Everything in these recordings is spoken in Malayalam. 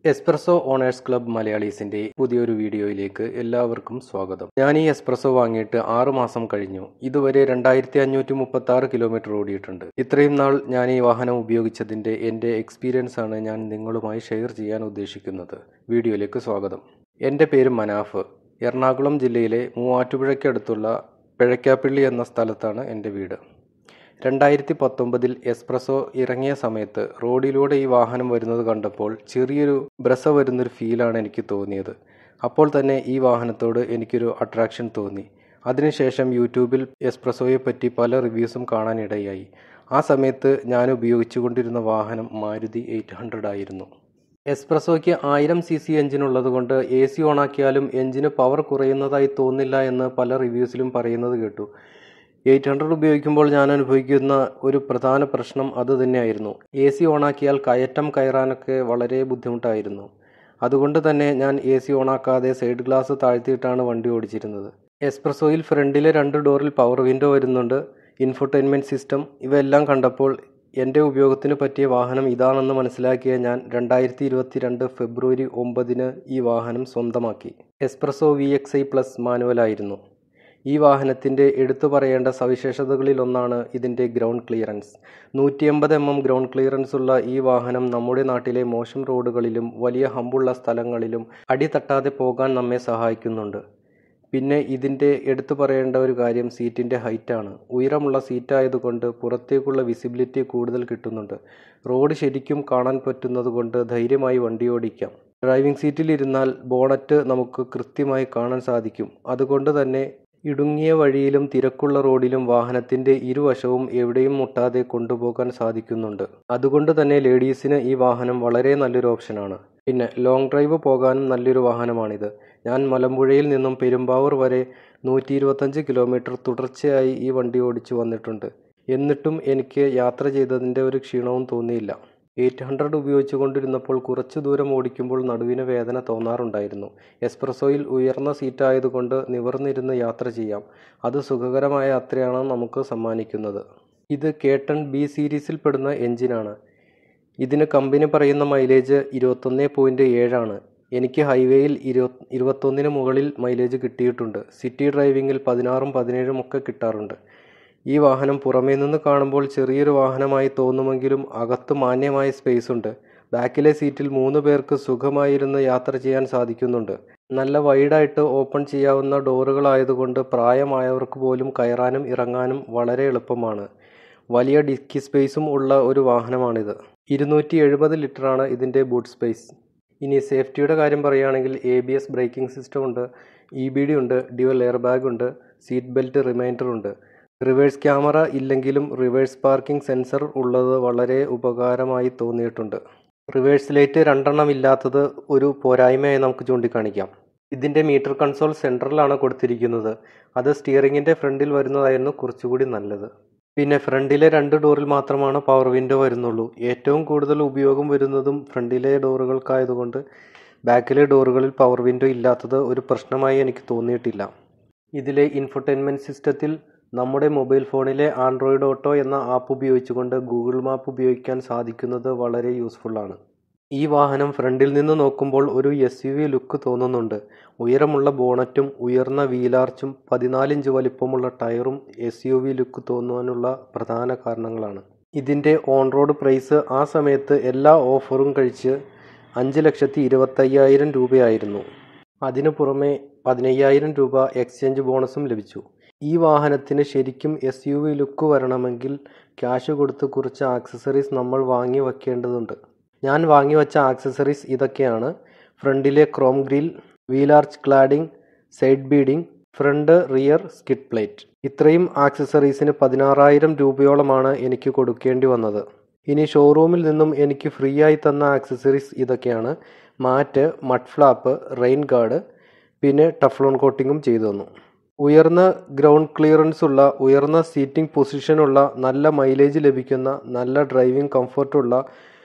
എസ്പ്രസോ ഓണേഴ്സ് ക്ലബ് മലയാളീസിന്റെ പുതിയൊരു വീഡിയോയിലേക്ക് എല്ലാവർക്കും സ്വാഗതം ഞാൻ ഈ എസ്പ്രസോ വാങ്ങിയിട്ട് ആറ് മാസം കഴിഞ്ഞു ഇതുവരെ രണ്ടായിരത്തി അഞ്ഞൂറ്റി മുപ്പത്തി ആറ് കിലോമീറ്റർ ഓടിയിട്ടുണ്ട് ഇത്രയും നാൾ ഞാൻ ഈ വാഹനം ഉപയോഗിച്ചതിന്റെ എൻ്റെ എക്സ്പീരിയൻസ് ആണ് ഞാൻ നിങ്ങളുമായി ഷെയർ ചെയ്യാൻ ഉദ്ദേശിക്കുന്നത് വീഡിയോയിലേക്ക് സ്വാഗതം എൻ്റെ പേര് മനാഫ് എറണാകുളം ജില്ലയിലെ മൂവാറ്റുപുഴയ്ക്കടുത്തുള്ള പിഴയ്ക്കാപ്പള്ളി എന്ന സ്ഥലത്താണ് എൻ്റെ വീട് രണ്ടായിരത്തി പത്തൊമ്പതിൽ എസ്പ്രസോ ഇറങ്ങിയ സമയത്ത് റോഡിലൂടെ ഈ വാഹനം വരുന്നത് കണ്ടപ്പോൾ ചെറിയൊരു ബ്രസ വരുന്നൊരു ഫീലാണ് എനിക്ക് തോന്നിയത് അപ്പോൾ തന്നെ ഈ വാഹനത്തോട് എനിക്കൊരു അട്രാക്ഷൻ തോന്നി അതിനുശേഷം യൂട്യൂബിൽ എസ്പ്രസോയെ പറ്റി പല റിവ്യൂസും കാണാനിടയായി ആ സമയത്ത് ഞാൻ ഉപയോഗിച്ചുകൊണ്ടിരുന്ന വാഹനം മാരുതി എയ്റ്റ് ഹൺഡ്രഡ് ആയിരുന്നു എസ്പ്രസോയ്ക്ക് ആയിരം സി സി എഞ്ചിൻ ഉള്ളതുകൊണ്ട് എ സി ഓണാക്കിയാലും എഞ്ചിന് പവർ കുറയുന്നതായി തോന്നില്ല എന്ന് പല റിവ്യൂസിലും പറയുന്നത് കേട്ടു എയ്റ്റ് ഹൺഡ്രഡ് ഉപയോഗിക്കുമ്പോൾ ഞാൻ അനുഭവിക്കുന്ന ഒരു പ്രധാന പ്രശ്നം അത് തന്നെയായിരുന്നു എ സി ഓണാക്കിയാൽ കയറ്റം കയറാനൊക്കെ വളരെ ബുദ്ധിമുട്ടായിരുന്നു അതുകൊണ്ട് തന്നെ ഞാൻ എ സി ഓണാക്കാതെ സൈഡ് ഗ്ലാസ് താഴ്ത്തിയിട്ടാണ് വണ്ടി ഓടിച്ചിരുന്നത് എസ്പ്രസോയിൽ ഫ്രണ്ടിലെ രണ്ട് ഡോറിൽ പവർ വിൻഡോ വരുന്നുണ്ട് ഇൻഫോർടൈൻമെൻറ്റ് സിസ്റ്റം ഇവയെല്ലാം കണ്ടപ്പോൾ എൻ്റെ ഉപയോഗത്തിന് പറ്റിയ വാഹനം ഇതാണെന്ന് മനസ്സിലാക്കിയ ഞാൻ രണ്ടായിരത്തി ഇരുപത്തി രണ്ട് ഫെബ്രുവരി ഒമ്പതിന് ഈ വാഹനം സ്വന്തമാക്കി Espresso V X I plus മാനുവലായിരുന്നു ഈ വാഹനത്തിൻ്റെ എടുത്തു പറയേണ്ട സവിശേഷതകളിലൊന്നാണ് ഇതിൻ്റെ ഗ്രൗണ്ട് ക്ലിയറൻസ് നൂറ്റി എൺപത് എം എം ഗ്രൗണ്ട് ക്ലിയറൻസ് ഉള്ള ഈ വാഹനം നമ്മുടെ നാട്ടിലെ മോശം റോഡുകളിലും വലിയ ഹമ്പുള്ള സ്ഥലങ്ങളിലും അടി തട്ടാതെ പോകാൻ നമ്മെ സഹായിക്കുന്നുണ്ട് പിന്നെ ഇതിൻ്റെ എടുത്തു പറയേണ്ട ഒരു കാര്യം സീറ്റിൻ്റെ ഹൈറ്റാണ് ഉയരമുള്ള സീറ്റായതുകൊണ്ട് പുറത്തേക്കുള്ള വിസിബിലിറ്റി കൂടുതൽ കിട്ടുന്നുണ്ട് റോഡ് ശരിക്കും കാണാൻ പറ്റുന്നത് കൊണ്ട് ധൈര്യമായി വണ്ടി ഓടിക്കാം ഡ്രൈവിംഗ് സീറ്റിൽ ഇരുന്നാൽ ബോണറ്റ് നമുക്ക് കൃത്യമായി കാണാൻ സാധിക്കും അതുകൊണ്ട് തന്നെ ഇടുങ്ങിയ വഴിയിലും തിരക്കുള്ള റോഡിലും വാഹനത്തിന്റെ ഇരുവശവും എവിടെയും മുട്ടാതെ കൊണ്ടുപോകാൻ സാധിക്കുന്നുണ്ട് അതുകൊണ്ട് തന്നെ ലേഡീസിന് ഈ വാഹനം വളരെ നല്ലൊരു ഓപ്ഷനാണ് പിന്നെ ലോങ് ഡ്രൈവ് പോകാനും നല്ലൊരു വാഹനമാണിത് ഞാൻ മലമ്പുഴയിൽ നിന്നും പെരുമ്പാവൂർ വരെ നൂറ്റി ഇരുപത്തഞ്ച് കിലോമീറ്റർ തുടർച്ചയായി ഈ വണ്ടി ഓടിച്ചു വന്നിട്ടുണ്ട് എന്നിട്ടും എനിക്ക് യാത്ര ചെയ്തതിൻ്റെ ഒരു ക്ഷീണവും തോന്നിയില്ല എയ്റ്റ് ഹൺഡ്രഡ് ഉപയോഗിച്ചു കൊണ്ടിരുന്നപ്പോൾ കുറച്ചു ദൂരം ഓടിക്കുമ്പോൾ നടുവിന് വേദന തോന്നാറുണ്ടായിരുന്നു എസ്പ്രസോയിൽ ഉയർന്ന സീറ്റായതുകൊണ്ട് നിവർന്നിരുന്ന് യാത്ര ചെയ്യാം അത് സുഖകരമായ യാത്രയാണ് നമുക്ക് സമ്മാനിക്കുന്നത് ഇത് കേട്ടൺ ബി സീരീസിൽ പെടുന്ന എഞ്ചിനാണ് ഇതിന് കമ്പനി പറയുന്ന മൈലേജ് ഇരുപത്തൊന്ന് പോയിൻറ്റ് ഏഴാണ് എനിക്ക് ഹൈവേയിൽ ഇരു ഇരുപത്തൊന്നിന് മുകളിൽ മൈലേജ് കിട്ടിയിട്ടുണ്ട് സിറ്റി ഡ്രൈവിങ്ങിൽ പതിനാറും പതിനേഴും ഒക്കെ കിട്ടാറുണ്ട് ഈ വാഹനം പുറമേ നിന്ന് കാണുമ്പോൾ ചെറിയൊരു വാഹനമായി തോന്നുമെങ്കിലും അകത്ത് മാന്യമായ സ്പേസ് ഉണ്ട് ബാക്കിലെ സീറ്റിൽ മൂന്ന് പേർക്ക് സുഖമായിരുന്ന് യാത്ര ചെയ്യാൻ സാധിക്കുന്നുണ്ട് നല്ല വൈഡായിട്ട് ഓപ്പൺ ചെയ്യാവുന്ന ഡോറുകളായതുകൊണ്ട് പ്രായമായവർക്ക് പോലും കയറാനും ഇറങ്ങാനും വളരെ എളുപ്പമാണ് വലിയ ഡിക്കി സ്പേസും ഉള്ള ഒരു വാഹനമാണിത് ഇരുന്നൂറ്റി എഴുപത് ലിറ്ററാണ് ഇതിൻ്റെ ബൂട്ട് സ്പേസ് ഇനി സേഫ്റ്റിയുടെ കാര്യം പറയുകയാണെങ്കിൽ A B S braking system ഉണ്ട് ഇ ബി ഡി ഉണ്ട് ഡ്യുവൽ എയർ ബാഗ് ഉണ്ട് സീറ്റ് ബെൽറ്റ് റിമൈൻഡർ ഉണ്ട് റിവേഴ്സ് ക്യാമറ ഇല്ലെങ്കിലും റിവേഴ്സ് പാർക്കിംഗ് സെൻസർ ഉള്ളത് വളരെ ഉപകാരമായി തോന്നിയിട്ടുണ്ട് റിവേഴ്സ് ലൈറ്റ് രണ്ടെണ്ണം ഇല്ലാത്തത് ഒരു പോരായ്മയായി നമുക്ക് ചൂണ്ടിക്കാണിക്കാം ഇതിൻ്റെ മീറ്റർ കൺസോൾ സെൻട്രലാണ് കൊടുത്തിരിക്കുന്നത് അത് സ്റ്റിയറിങ്ങിൻ്റെ ഫ്രണ്ടിൽ വരുന്നതായിരുന്നു കുറച്ചുകൂടി നല്ലത് പിന്നെ ഫ്രണ്ടിലെ രണ്ട് ഡോറിൽ മാത്രമാണ് പവർ വിൻഡോ വരുന്നുള്ളൂ ഏറ്റവും കൂടുതൽ ഉപയോഗം വരുന്നതും ഫ്രണ്ടിലെ ഡോറുകൾക്കായതുകൊണ്ട് ബാക്കിലെ ഡോറുകളിൽ പവർ വിൻഡോ ഇല്ലാത്തത് ഒരു പ്രശ്നമായി എനിക്ക് തോന്നിയിട്ടില്ല ഇതിലെ ഇൻഫർടൈൻമെൻറ്റ് സിസ്റ്റത്തിൽ നമ്മുടെ മൊബൈൽ ഫോണിലെ ആൻഡ്രോയിഡ് ഓട്ടോ എന്ന ആപ്പ് ഉപയോഗിച്ചുകൊണ്ട് ഗൂഗിൾ മാപ്പ് ഉപയോഗിക്കാൻ സാധിക്കുന്നത് വളരെ യൂസ്ഫുള്ളാണ് ഈ വാഹനം ഫ്രണ്ടിൽ നിന്ന് നോക്കുമ്പോൾ ഒരു എസ് യു വി ലുക്ക് തോന്നുന്നുണ്ട് ഉയരമുള്ള ബോണറ്റും ഉയർന്ന വീലാർച്ചും പതിനാലിഞ്ച് വലിപ്പമുള്ള ടയറും എസ് യു വി ലുക്ക് തോന്നുവാനുള്ള പ്രധാന കാരണങ്ങളാണ് ഇതിൻ്റെ ഓൺ റോഡ് പ്രൈസ് ആ സമയത്ത് എല്ലാ ഓഫറും കഴിച്ച് അഞ്ച് ലക്ഷത്തി ഇരുപത്തയ്യായിരം രൂപയായിരുന്നു അതിനു പുറമെ പതിനയ്യായിരം രൂപ എക്സ്ചേഞ്ച് ബോണസും ലഭിച്ചു ഈ വാഹനത്തിന് ശരിക്കും എസ് യു വി ലുക്ക് വരണമെങ്കിൽ ക്യാഷ് കൊടുത്ത് കുറച്ച് ആക്സസറീസ് നമ്മൾ വാങ്ങി വയ്ക്കേണ്ടതുണ്ട് ഞാൻ വാങ്ങി വച്ച ആക്സസറീസ് ഇതൊക്കെയാണ് ഫ്രണ്ടിലെ chrome grill wheel arch cladding side beading front rear skid plate ഇത്രയും ആക്സസറീസിന് പതിനാറായിരം രൂപയോളമാണ് എനിക്ക് കൊടുക്കേണ്ടി വന്നത് ഇനി ഷോറൂമിൽ നിന്നും എനിക്ക് ഫ്രീ ആയി തന്ന ആക്സസറീസ് ഇതൊക്കെയാണ് matte mud flap rain guard പിന്നെ ടഫ്ലോൺ കോട്ടിങ്ങും ചെയ്തു തന്നു ഉയർന്ന ഗ്രൗണ്ട് ക്ലിയറൻസ് ഉള്ള ഉയർന്ന സീറ്റിംഗ് പൊസിഷനുള്ള നല്ല മൈലേജ് ലഭിക്കുന്ന നല്ല ഡ്രൈവിംഗ് കംഫർട്ടുള്ള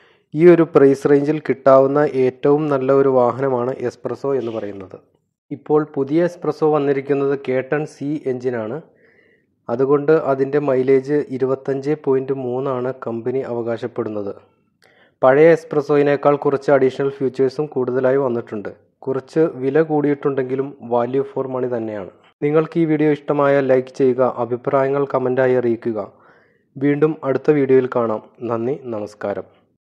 ഈ ഒരു പ്രൈസ് റേഞ്ചിൽ കിട്ടാവുന്ന ഏറ്റവും നല്ല ഒരു വാഹനമാണ് എസ്പ്രസോ എന്ന് പറയുന്നത് ഇപ്പോൾ പുതിയ എസ്പ്രസോ വന്നിരിക്കുന്നത് കേട്ടൺ സി എഞ്ചിനാണ് അതുകൊണ്ട് അതിൻ്റെ മൈലേജ് ഇരുപത്തഞ്ച് പോയിൻറ്റ് മൂന്നാണ് കമ്പനി അവകാശപ്പെടുന്നത് പഴയ എക്സ്പ്രസോയിനേക്കാൾ കുറച്ച് അഡീഷണൽ ഫീച്ചേഴ്സും കൂടുതലായി വന്നിട്ടുണ്ട് കുറച്ച് വില കൂടിയിട്ടുണ്ടെങ്കിലും വാല്യൂ ഫോർ മണി തന്നെയാണ് നിങ്ങൾക്ക് ഈ വീഡിയോ ഇഷ്ടമായാൽ ലൈക്ക് ചെയ്യുക അഭിപ്രായങ്ങൾ കമൻറ്റായി അറിയിക്കുക വീണ്ടും അടുത്ത വീഡിയോയിൽ കാണാം നന്ദി നമസ്കാരം